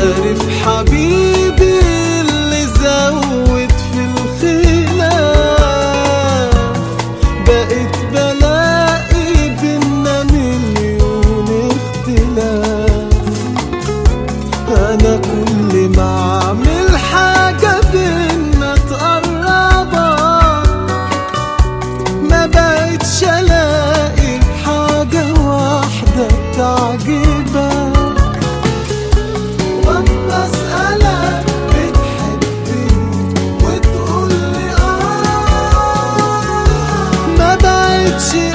عارف حبيبي اللي زود في الخلاف بقيت بلاقي بينا مليون اختلاف انا كل ما اعمل حاجة بينا تقربك ما بقتش الاقي حاجة واحدة تعجبك واما اسألك بتحبني وتقولي اه ما بقتش